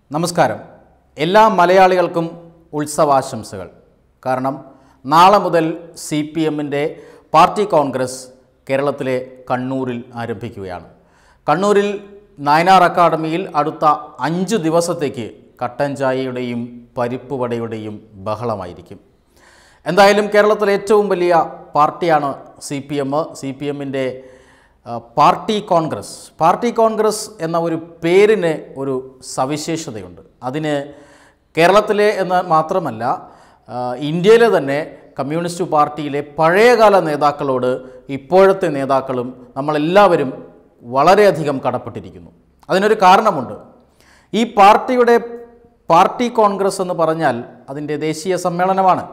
നമസ്കാരം എല്ലാ മലയാളികൾക്കും ഉത്സവാശംസകൾ കാരണം നാളെ മുതൽ സി പി എമ്മിൻ്റെ പാർട്ടി കോൺഗ്രസ് കേരളത്തിലെ കണ്ണൂരിൽ ആരംഭിക്കുകയാണ് കണ്ണൂരിൽ നയനാർ അക്കാദമിയിൽ അടുത്ത അഞ്ച് ദിവസത്തേക്ക് കട്ടൻ ചായയുടെയും പരിപ്പ് വടയുടെയും ബഹളമായിരിക്കും എന്തായാലും കേരളത്തിലെ ഏറ്റവും വലിയ പാർട്ടിയാണ് C P M C P എമ്മിൻ്റെ പാർട്ടി കോൺഗ്രസ് പാർട്ടി കോൺഗ്രസ് എന്ന ഒരു പേരിന് ഒരു സവിശേഷതയുണ്ട് അതിന് കേരളത്തിലെ എന്ന് മാത്രമല്ല ആ, ഇന്ത്യയിലെ തന്നെ കമ്മ്യൂണിസ്റ്റ് പാർട്ടിയിലെ പഴയകാല നേതാക്കളോട് ഇപ്പോഴത്തെ നേതാക്കളും നമ്മളെല്ലാവരും വളരെയധികം കടപ്പെട്ടിരിക്കുന്നു അതിനൊരു കാരണമുണ്ട് ഈ പാർട്ടിയുടെ പാർട്ടി കോൺഗ്രസ് എന്ന് പറഞ്ഞാൽ അതിൻ്റെ ദേശീയ സമ്മേളനമാണ്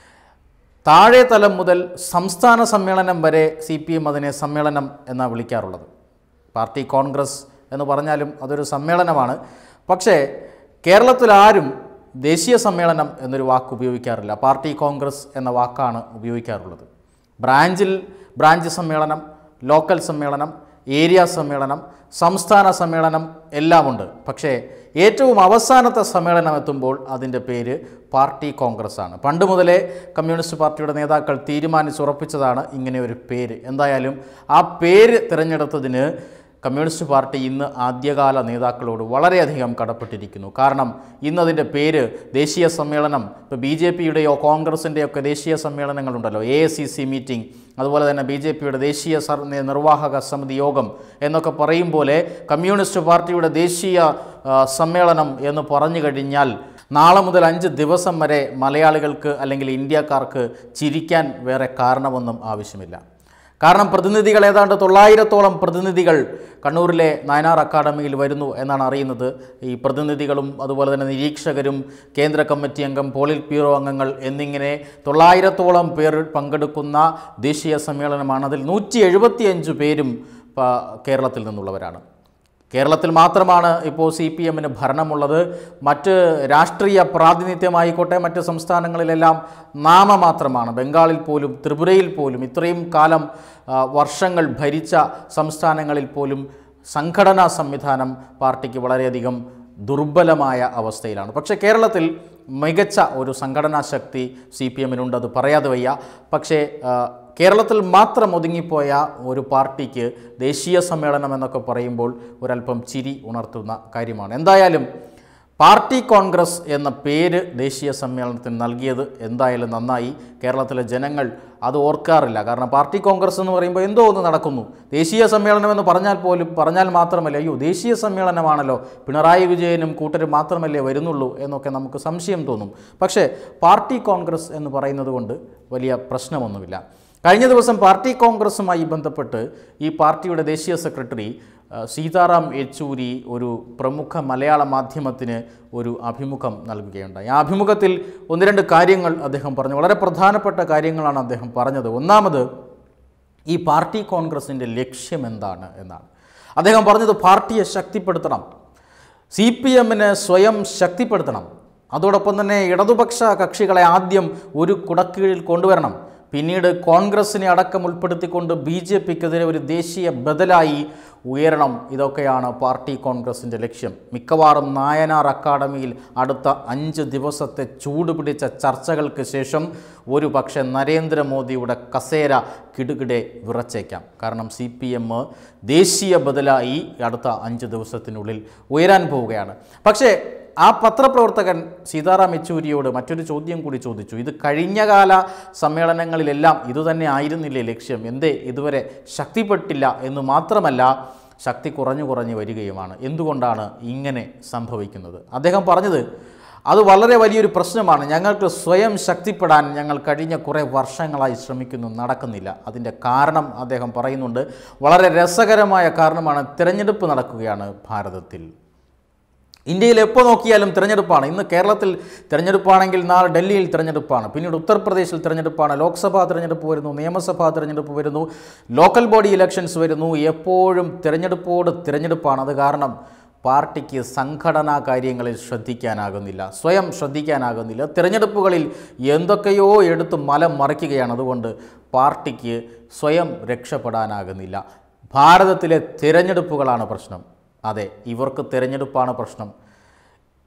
താഴെ തലം മുതൽ സംസ്ഥാന സമ്മേളനം വരെ സി പി എം അതിനെ സമ്മേളനം എന്നാണ് വിളിക്കാറുള്ളത് പാർട്ടി കോൺഗ്രസ് എന്ന് പറഞ്ഞാലും അതൊരു സമ്മേളനമാണ് പക്ഷേ കേരളത്തിൽ ആരും ദേശീയ സമ്മേളനം എന്നൊരു വാക്ക് ഉപയോഗിക്കാറില്ല പാർട്ടി കോൺഗ്രസ് എന്ന വാക്കാണ് ഉപയോഗിക്കാറുള്ളത് ബ്രാഞ്ചിൽ ബ്രാഞ്ച് സമ്മേളനം ലോക്കൽ സമ്മേളനം ഏരിയ സമ്മേളനം സംസ്ഥാന സമ്മേളനം എല്ലാമുണ്ട് പക്ഷേ ഏറ്റവും അവസാനത്തെ സമ്മേളനം എത്തുമ്പോൾ അതിൻ്റെ പേര് പാർട്ടി കോൺഗ്രസ് ആണ് പണ്ട് മുതലേ കമ്മ്യൂണിസ്റ്റ് പാർട്ടിയുടെ നേതാക്കൾ തീരുമാനിച്ചുറപ്പിച്ചതാണ് ഇങ്ങനെ ഒരു പേര് എന്തായാലും ആ പേര് തിരഞ്ഞെടുത്തതിന് കമ്മ്യൂണിസ്റ്റ് പാർട്ടി ഇന്ന് ആദ്യകാല നേതാക്കളോട് വളരെയധികം കടപ്പെട്ടിരിക്കുന്നു കാരണം ഇന്നതിൻ്റെ പേര് ദേശീയ സമ്മേളനം ഇപ്പോൾ ബി ജെ പിയുടെയോ കോൺഗ്രസിൻ്റെയോ ഒക്കെ ദേശീയ സമ്മേളനങ്ങളുണ്ടല്ലോ A S C C meeting അതുപോലെ തന്നെ ബി ജെ പിയുടെ ദേശീയ സർ നിർവാഹക സമിതി യോഗം എന്നൊക്കെ പറയും പോലെ കമ്മ്യൂണിസ്റ്റ് പാർട്ടിയുടെ ദേശീയ ആ, സമ്മേളനം എന്ന് പറഞ്ഞു കഴിഞ്ഞാൽ നാളെ മുതൽ അഞ്ച് ദിവസം വരെ മലയാളികൾക്ക് അല്ലെങ്കിൽ ഇന്ത്യക്കാർക്ക് ചിരിക്കാൻ വേറെ കാരണമൊന്നും ആവശ്യമില്ല കാരണം പ്രതിനിധികൾ ഏതാണ്ട് തൊള്ളായിരത്തോളം പ്രതിനിധികൾ കണ്ണൂരിലെ നയനാർ അക്കാദമിയിൽ വരുന്നു എന്നാണ് അറിയുന്നത് ഈ പ്രതിനിധികളും അതുപോലെ തന്നെ നിരീക്ഷകരും കേന്ദ്ര കമ്മിറ്റി അംഗം പോളിറ്റ് ബ്യൂറോ അംഗങ്ങൾ എന്നിങ്ങനെ തൊള്ളായിരത്തോളം പേർ പങ്കെടുക്കുന്ന ദേശീയ സമ്മേളനമാണ് അതിൽ നൂറ്റി എഴുപത്തിയഞ്ച് പേരും പ- കേരളത്തിൽ നിന്നുള്ളവരാണ് കേരളത്തിൽ മാത്രമാണ് ഇപ്പോൾ സി പി എമ്മിന് ഭരണമുള്ളത് മറ്റ് രാഷ്ട്രീയ പ്രാതിനിധ്യമായിക്കോട്ടെ മറ്റ് സംസ്ഥാനങ്ങളിലെല്ലാം നാമമാത്രമാണ് ബംഗാളിൽ പോലും ത്രിപുരയിൽ പോലും ഇത്രയും കാലം ആ, വർഷങ്ങൾ ഭരിച്ച സംസ്ഥാനങ്ങളിൽ പോലും സംഘടനാ സംവിധാനം പാർട്ടിക്ക് വളരെയധികം ദുർബലമായ അവസ്ഥയിലാണ് പക്ഷേ കേരളത്തിൽ മികച്ച ഒരു സംഘടനാ ശക്തി സി പി എമ്മിനുണ്ട് അത് പറയാതെ വയ്യ പക്ഷേ ആ, കേരളത്തിൽ മാത്രം ഒതുങ്ങിപ്പോയ ഒരു പാർട്ടിക്ക് ദേശീയ സമ്മേളനം എന്നൊക്കെ പറയുമ്പോൾ ഒരല്പം ചിരി ഉണർത്തുന്ന കാര്യമാണ് എന്തായാലും പാർട്ടി കോൺഗ്രസ് എന്ന പേര് ദേശീയ സമ്മേളനത്തിന് നൽകിയത് എന്തായാലും നന്നായി കേരളത്തിലെ ജനങ്ങൾ അത് ഓർക്കാറില്ല കാരണം പാർട്ടി കോൺഗ്രസ് എന്ന് പറയുമ്പോൾ എന്തോ ഒന്ന് നടക്കുന്നു ദേശീയ സമ്മേളനം എന്ന് പറഞ്ഞാൽ പോലും പറഞ്ഞാൽ മാത്രമല്ല അയ്യോ ദേശീയ സമ്മേളനമാണല്ലോ പിണറായി വിജയനും കൂട്ടരും മാത്രമല്ലേ വരുന്നുള്ളൂ എന്നൊക്കെ നമുക്ക് സംശയം തോന്നും പക്ഷേ പാർട്ടി കോൺഗ്രസ് എന്ന് പറയുന്നത് കൊണ്ട് വലിയ പ്രശ്നമൊന്നുമില്ല കഴിഞ്ഞ ദിവസം പാർട്ടി കോൺഗ്രസുമായി ബന്ധപ്പെട്ട് ഈ പാർട്ടിയുടെ ദേശീയ സെക്രട്ടറി ആ, സീതാറാം യെച്ചൂരി ഒരു പ്രമുഖ മലയാള മാധ്യമത്തിന് ഒരു അഭിമുഖം നൽകുകയുണ്ടായി ആ അഭിമുഖത്തിൽ ഒന്ന് രണ്ട് കാര്യങ്ങൾ അദ്ദേഹം പറഞ്ഞു വളരെ പ്രധാനപ്പെട്ട കാര്യങ്ങളാണ് അദ്ദേഹം പറഞ്ഞത് ഒന്നാമത് ഈ പാർട്ടി കോൺഗ്രസിൻ്റെ ലക്ഷ്യം എന്താണ് എന്നാണ് അദ്ദേഹം പറഞ്ഞത് പാർട്ടിയെ ശക്തിപ്പെടുത്തണം സി പി എമ്മിന് സ്വയം ശക്തിപ്പെടുത്തണം അതോടൊപ്പം തന്നെ ഇടതുപക്ഷ കക്ഷികളെ ആദ്യം ഒരു കുടക്കീഴിൽ കൊണ്ടുവരണം പിന്നീട് കോൺഗ്രസിനെ അടക്കം ഉൾപ്പെടുത്തിക്കൊണ്ട് ബി ജെ പിക്കെതിരെ ഒരു ദേശീയ ബദലായി ഉയരണം ഇതൊക്കെയാണ് പാർട്ടി കോൺഗ്രസിൻ്റെ ലക്ഷ്യം മിക്കവാറും നായനാർ അക്കാദമിയിൽ അടുത്ത അഞ്ച് ദിവസത്തെ ചൂടുപിടിച്ച ചർച്ചകൾക്ക് ശേഷം ഒരു പക്ഷേ നരേന്ദ്രമോദിയുടെ കസേര കിടുകിടെ വിറച്ചേക്കാം കാരണം സി പി എം ദേശീയ ബദലായി അടുത്ത അഞ്ച് ദിവസത്തിനുള്ളിൽ ഉയരാൻ പോവുകയാണ് പക്ഷേ ആ പത്രപ്രവർത്തകൻ സീതാറാം യെച്ചൂരിയോട് മറ്റൊരു ചോദ്യം കൂടി ചോദിച്ചു ഇത് കഴിഞ്ഞകാല സമ്മേളനങ്ങളിലെല്ലാം ഇതുതന്നെ ആയിരുന്നില്ലേ ലക്ഷ്യം എന്തേ ഇതുവരെ ശക്തിപ്പെട്ടില്ല എന്ന് മാത്രമല്ല ശക്തി കുറഞ്ഞു കുറഞ്ഞു വരികയുമാണ് എന്തുകൊണ്ടാണ് ഇങ്ങനെ സംഭവിക്കുന്നത് അദ്ദേഹം പറഞ്ഞത് അത് വളരെ വലിയൊരു പ്രശ്നമാണ് ഞങ്ങൾക്ക് സ്വയം ശക്തിപ്പെടാൻ ഞങ്ങൾ കഴിഞ്ഞ കുറേ വർഷങ്ങളായി ശ്രമിക്കുന്നു നടക്കുന്നില്ല അതിൻ്റെ കാരണം അദ്ദേഹം പറയുന്നുണ്ട് വളരെ രസകരമായ കാരണമാണ് തിരഞ്ഞെടുപ്പ് നടക്കുകയാണ് ഭാരതത്തിൽ ഇന്ത്യയിൽ എപ്പോൾ നോക്കിയാലും തിരഞ്ഞെടുപ്പാണ് ഇന്ന് കേരളത്തിൽ തിരഞ്ഞെടുപ്പാണെങ്കിൽ നാളെ ഡൽഹിയിൽ തിരഞ്ഞെടുപ്പാണ് പിന്നീട് ഉത്തർപ്രദേശിൽ തിരഞ്ഞെടുപ്പാണ് ലോക്സഭാ തിരഞ്ഞെടുപ്പ് വരുന്നു നിയമസഭാ തിരഞ്ഞെടുപ്പ് വരുന്നു ലോക്കൽ ബോഡി ഇലക്ഷൻസ് വരുന്നു എപ്പോഴും തിരഞ്ഞെടുപ്പോട് തിരഞ്ഞെടുപ്പാണ് അത് കാരണം പാർട്ടിക്ക് സംഘടനാ കാര്യങ്ങളിൽ ശ്രദ്ധിക്കാനാകുന്നില്ല സ്വയം ശ്രദ്ധിക്കാനാകുന്നില്ല തിരഞ്ഞെടുപ്പുകളിൽ എന്തൊക്കെയോ എടുത്ത് മലം മറിക്കുകയാണ് അതുകൊണ്ട് പാർട്ടിക്ക് സ്വയം രക്ഷപ്പെടാനാകുന്നില്ല ഭാരതത്തിലെ തിരഞ്ഞെടുപ്പുകളാണ് പ്രശ്നം അതെ ഇവർക്ക് തിരഞ്ഞെടുപ്പാണ് പ്രശ്നം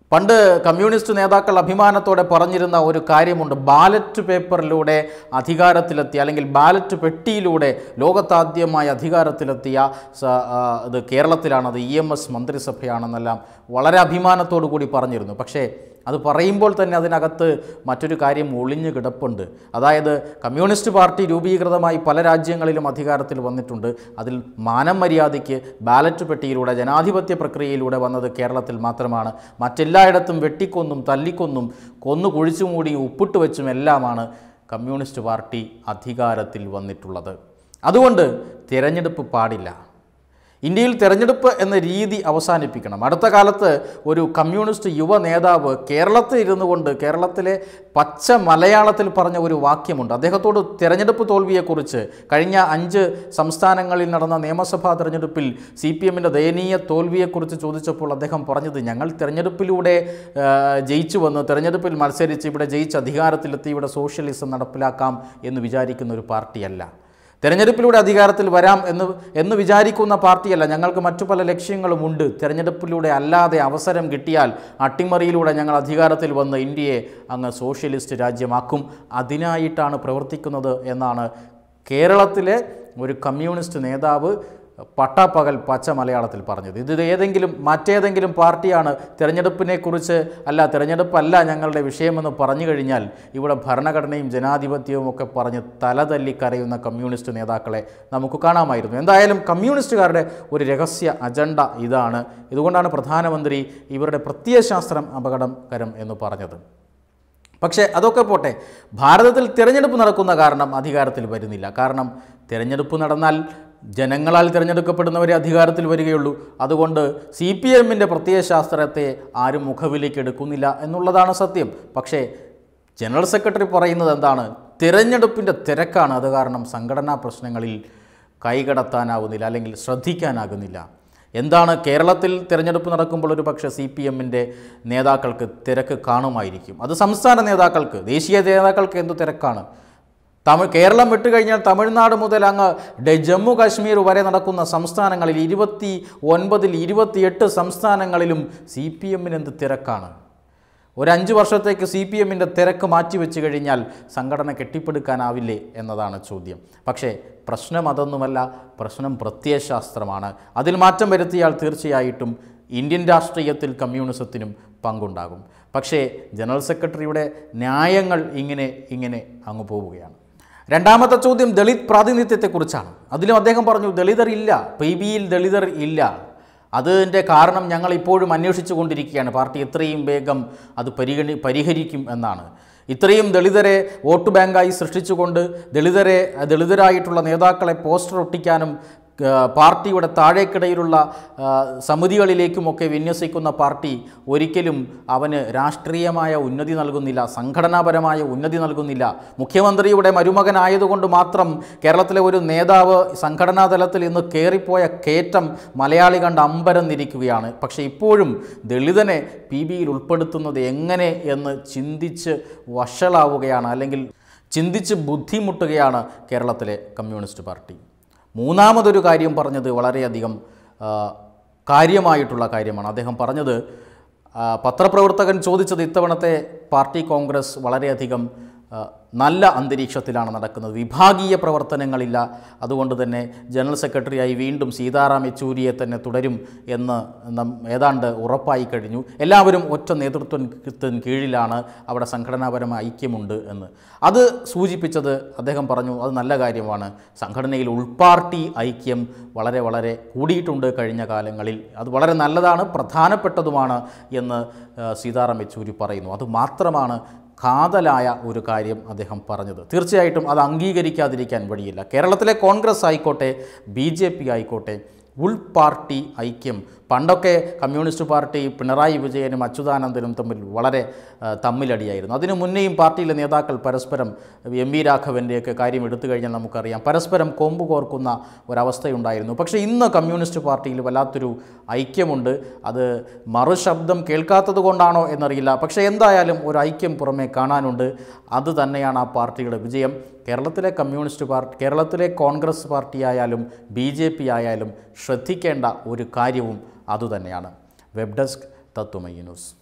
പണ്ട് കമ്മ്യൂണിസ്റ്റ് നേതാക്കൾ അഭിമാനത്തോടെ പറഞ്ഞിരുന്ന ഒരു കാര്യമുണ്ട് ബാലറ്റ് പേപ്പറിലൂടെ അധികാരത്തിലെത്തിയ അല്ലെങ്കിൽ ബാലറ്റ് പെട്ടിയിലൂടെ ലോകത്താദ്യമായി അധികാരത്തിലെത്തിയ സ- ആ, ഇത് കേരളത്തിലാണത് ഇ എം എസ് മന്ത്രിസഭയാണെന്നെല്ലാം വളരെ അഭിമാനത്തോടു കൂടി പറഞ്ഞിരുന്നു പക്ഷേ അത് പറയുമ്പോൾ തന്നെ അതിനകത്ത് മറ്റൊരു കാര്യം ഒളിഞ്ഞു കിടപ്പുണ്ട് അതായത് കമ്മ്യൂണിസ്റ്റ് പാർട്ടി രൂപീകൃതമായി പല രാജ്യങ്ങളിലും അധികാരത്തിൽ വന്നിട്ടുണ്ട് അതിൽ മാനം മര്യാദയ്ക്ക് ബാലറ്റ് പെട്ടിയിലൂടെ ജനാധിപത്യ പ്രക്രിയയിലൂടെ വന്നത് കേരളത്തിൽ മാത്രമാണ് മറ്റെല്ലായിടത്തും വെട്ടിക്കൊന്നും തല്ലിക്കൊന്നും കൊന്നു കുഴിച്ചുമൂടിയും ഉപ്പിട്ട് വെച്ചും എല്ലാമാണ് കമ്മ്യൂണിസ്റ്റ് പാർട്ടി അധികാരത്തിൽ വന്നിട്ടുള്ളത് അതുകൊണ്ട് തിരഞ്ഞെടുപ്പ് പാടില്ല ഇന്ത്യയിൽ തിരഞ്ഞെടുപ്പ് എന്ന രീതി അവസാനിപ്പിക്കണം അടുത്ത കാലത്ത് ഒരു കമ്മ്യൂണിസ്റ്റ് യുവ നേതാവ് കേരളത്തിൽ ഇരുന്നു കൊണ്ട് കേരളത്തിലെ പച്ച മലയാളത്തിൽ പറഞ്ഞ ഒരു വാക്യമുണ്ട് അദ്ദേഹത്തോട് തിരഞ്ഞെടുപ്പ് തോൽവിയെക്കുറിച്ച് കഴിഞ്ഞ അഞ്ച് സംസ്ഥാനങ്ങളിൽ നടന്ന നിയമസഭാ തിരഞ്ഞെടുപ്പിൽ സി പി എമ്മിൻ്റെ ദയനീയ തോൽവിയെക്കുറിച്ച് ചോദിച്ചപ്പോൾ അദ്ദേഹം പറഞ്ഞത് ഞങ്ങൾ തിരഞ്ഞെടുപ്പിലൂടെ ആ, ജയിച്ചു വന്ന് തിരഞ്ഞെടുപ്പിൽ മത്സരിച്ച് ഇവിടെ ജയിച്ച് അധികാരത്തിലെത്തി ഇവിടെ സോഷ്യലിസം നടപ്പിലാക്കാം എന്ന് വിചാരിക്കുന്ന ഒരു പാർട്ടിയല്ല തെരഞ്ഞെടുപ്പിലൂടെ അധികാരത്തിൽ വരാം എന്ന് എന്ന് വിചാരിക്കുന്ന പാർട്ടിയല്ല ഞങ്ങൾക്ക് മറ്റു പല ലക്ഷ്യങ്ങളുമുണ്ട് തെരഞ്ഞെടുപ്പിലൂടെ അല്ലാതെ അവസരം കിട്ടിയാൽ അട്ടിമറിയിലൂടെ ഞങ്ങൾ അധികാരത്തിൽ വന്ന് ഇന്ത്യയെ അങ്ങ് സോഷ്യലിസ്റ്റ് രാജ്യമാക്കും അതിനായിട്ടാണ് പ്രവർത്തിക്കുന്നത് എന്നാണ് കേരളത്തിലെ ഒരു കമ്മ്യൂണിസ്റ്റ് നേതാവ് പട്ടാപ്പകൽ പച്ച മലയാളത്തിൽ പറഞ്ഞത് ഇത് ഏതെങ്കിലും മറ്റേതെങ്കിലും പാർട്ടിയാണ് തിരഞ്ഞെടുപ്പിനെക്കുറിച്ച് അല്ല തിരഞ്ഞെടുപ്പല്ല ഞങ്ങളുടെ വിഷയമെന്ന് പറഞ്ഞു കഴിഞ്ഞാൽ ഇവിടെ ഭരണഘടനയും ജനാധിപത്യവും ഒക്കെ പറഞ്ഞ് തലതല്ലി കരയുന്ന കമ്മ്യൂണിസ്റ്റ് നേതാക്കളെ നമുക്ക് കാണാമായിരുന്നു എന്തായാലും കമ്മ്യൂണിസ്റ്റുകാരുടെ ഒരു രഹസ്യ അജണ്ട ഇതാണ് ഇതുകൊണ്ടാണ് പ്രധാനമന്ത്രി ഇവരുടെ പ്രത്യയശാസ്ത്രം അപകടകരം എന്ന് പറഞ്ഞത് പക്ഷേ അതൊക്കെ പോട്ടെ ഭാരതത്തിൽ തിരഞ്ഞെടുപ്പ് നടക്കുന്ന കാരണം അധികാരത്തിൽ വരുന്നില്ല കാരണം തിരഞ്ഞെടുപ്പ് നടന്നാൽ ജനങ്ങളാൽ തിരഞ്ഞെടുക്കപ്പെടുന്നവരെ അധികാരത്തിൽ വരികയുള്ളൂ അതുകൊണ്ട് സി പി എമ്മിൻ്റെ പ്രത്യയശാസ്ത്രത്തെ ആരും മുഖവിലേക്ക് എടുക്കുന്നില്ല എന്നുള്ളതാണ് സത്യം പക്ഷേ ജനറൽ സെക്രട്ടറി പറയുന്നത് എന്താണ് തിരഞ്ഞെടുപ്പിൻ്റെ തിരക്കാണ് അത് കാരണം സംഘടനാ പ്രശ്നങ്ങളിൽ കൈകടത്താനാവുന്നില്ല അല്ലെങ്കിൽ ശ്രദ്ധിക്കാനാകുന്നില്ല എന്താണ് കേരളത്തിൽ തിരഞ്ഞെടുപ്പ് നടക്കുമ്പോൾ ഒരു പക്ഷേ സി പി എമ്മിൻ്റെ നേതാക്കൾക്ക് തിരക്ക് കാണുമായിരിക്കും അത് സംസ്ഥാന നേതാക്കൾക്ക് ദേശീയ നേതാക്കൾക്ക് എന്തു തിരക്കാണ് തമിഴ് കേരളം വിട്ടുകഴിഞ്ഞാൽ തമിഴ്നാട് മുതൽ അങ്ങ് ഡെ- ജമ്മു കാശ്മീർ വരെ നടക്കുന്ന സംസ്ഥാനങ്ങളിൽ ഇരുപത്തി ഒൻപതിൽ ഇരുപത്തിയെട്ട് സംസ്ഥാനങ്ങളിലും സി പി എമ്മിന് എന്ത് തിരക്കാണ് ഒരു അഞ്ച് വർഷത്തേക്ക് സി പി എമ്മിൻ്റെ തിരക്ക് മാറ്റിവെച്ച് കഴിഞ്ഞാൽ സംഘടന കെട്ടിപ്പടുക്കാനാവില്ലേ എന്നതാണ് ചോദ്യം പക്ഷേ പ്രശ്നം അതൊന്നുമല്ല പ്രശ്നം പ്രത്യയശാസ്ത്രമാണ് അതിൽ മാറ്റം വരുത്തിയാൽ തീർച്ചയായിട്ടും ഇന്ത്യൻ രാഷ്ട്രീയത്തിൽ കമ്മ്യൂണിസത്തിനും പങ്കുണ്ടാകും പക്ഷേ ജനറൽ സെക്രട്ടറിയുടെ ന്യായങ്ങൾ ഇങ്ങനെ ഇങ്ങനെ അങ്ങ് പോവുകയാണ് രണ്ടാമത്തെ ചോദ്യം ദളിത് പ്രാതിനിധ്യത്തെക്കുറിച്ചാണ് അതിലും അദ്ദേഹം പറഞ്ഞു ദളിതർ ഇല്ല പി ബിയിൽ ദളിതർ ഇല്ല അതിൻ്റെ കാരണം ഞങ്ങൾ ഇപ്പോഴും അന്വേഷിച്ചു കൊണ്ടിരിക്കുകയാണ് പാർട്ടി എത്രയും വേഗം അത് പരിഗണി പരിഹരിക്കും എന്നാണ് ഇത്രയും ദളിതരെ വോട്ട് ബാങ്കായി സൃഷ്ടിച്ചുകൊണ്ട് ദളിതരെ ദളിതരായിട്ടുള്ള നേതാക്കളെ പോസ്റ്റർ ഒട്ടിക്കാനും ആ, പാർട്ടിയുടെ താഴേക്കിടയിലുള്ള ആ, സമിതികളിലേക്കുമൊക്കെ വിന്യസിക്കുന്ന പാർട്ടി ഒരിക്കലും അവന് രാഷ്ട്രീയമായ ഉന്നതി നൽകുന്നില്ല സംഘടനാപരമായ ഉന്നതി നൽകുന്നില്ല മുഖ്യമന്ത്രിയുടെ മരുമകനായതുകൊണ്ട് മാത്രം കേരളത്തിലെ ഒരു നേതാവ് സംഘടനാ തലത്തിൽ ഇന്ന് കയറിപ്പോയ കയറ്റം മലയാളി കണ്ട് അമ്പരന്നിരിക്കുകയാണ് പക്ഷേ ഇപ്പോഴും ദളിതനെ പി ബിയിൽ ഉൾപ്പെടുത്തുന്നത് എങ്ങനെ എന്ന് ചിന്തിച്ച് വഷളാവുകയാണ് അല്ലെങ്കിൽ ചിന്തിച്ച് ബുദ്ധിമുട്ടുകയാണ് കേരളത്തിലെ കമ്മ്യൂണിസ്റ്റ് പാർട്ടി മൂന്നാമതൊരു കാര്യം പറഞ്ഞത് വളരെയധികം ആ, കാര്യമായിട്ടുള്ള കാര്യമാണ് അദ്ദേഹം പറഞ്ഞത് ആ, പത്രപ്രവർത്തകൻ ചോദിച്ചത് ഇത്തവണത്തെ പാർട്ടി കോൺഗ്രസ് വളരെയധികം ആ, നല്ല അന്തരീക്ഷത്തിലാണ് നടക്കുന്നത് വിഭാഗീയ പ്രവർത്തനങ്ങളില്ല അതുകൊണ്ട് തന്നെ ജനറൽ സെക്രട്ടറിയായി വീണ്ടും സീതാറാം യെച്ചൂരിയെ തന്നെ തുടരും എന്ന് നം ഏതാണ്ട് ഉറപ്പായി കഴിഞ്ഞു എല്ലാവരും ഒറ്റ നേതൃത്വത്തിന് കീഴിലാണ് അവിടെ സംഘടനാപരമായ ഐക്യമുണ്ട് എന്ന് അത് സൂചിപ്പിച്ചത് അദ്ദേഹം പറഞ്ഞു അത് നല്ല കാര്യമാണ് സംഘടനയിൽ ഉൾപാർട്ടി ഐക്യം വളരെ വളരെ കൂടിയിട്ടുണ്ട് കഴിഞ്ഞ കാലങ്ങളിൽ അത് വളരെ നല്ലതാണ് പ്രധാനപ്പെട്ടതുമാണ് എന്ന് ആ, സീതാറാം യെച്ചൂരി പറയുന്നു അത് മാത്രമാണ് കാതലായ ഒരു കാര്യം അദ്ദേഹം പറഞ്ഞത് തീർച്ചയായിട്ടും അത് അംഗീകരിക്കാതിരിക്കാൻ വഴിയില്ല കേരളത്തിലെ കോൺഗ്രസ് ആയിക്കോട്ടെ ബി ജെ പി ആയിക്കോട്ടെ ഉൾപാർട്ടി ഐക്യം പണ്ടൊക്കെ കമ്മ്യൂണിസ്റ്റ് പാർട്ടി പിണറായി വിജയനും അച്യുതാനന്ദനും തമ്മിൽ വളരെ ആ, തമ്മിലടിയായിരുന്നു അതിനു മുന്നേയും പാർട്ടിയിലെ നേതാക്കൾ പരസ്പരം എം വി രാഘവൻ്റെയൊക്കെ കാര്യം എടുത്തു കഴിഞ്ഞാൽ നമുക്കറിയാം പരസ്പരം കൊമ്പ് കോർക്കുന്ന ഒരവസ്ഥയുണ്ടായിരുന്നു പക്ഷേ ഇന്ന് കമ്മ്യൂണിസ്റ്റ് പാർട്ടിയിൽ വല്ലാത്തൊരു ഐക്യമുണ്ട് അത് മറുശബ്ദം കേൾക്കാത്തത് കൊണ്ടാണോ എന്നറിയില്ല പക്ഷേ എന്തായാലും ഒരു ഐക്യം പുറമേ കാണാനുണ്ട് അത് തന്നെയാണ് ആ പാർട്ടിയുടെ വിജയം കേരളത്തിലെ കമ്മ്യൂണിസ്റ്റ് പാർട്ടി കേരളത്തിലെ കോൺഗ്രസ് പാർട്ടി ആയാലും ബി ജെ പി ആയാലും ശ്രദ്ധിക്കേണ്ട ഒരു കാര്യവും അതുതന്നെയാണ് വെബ് ഡെസ്ക് തത്വമയി ന്യൂസ്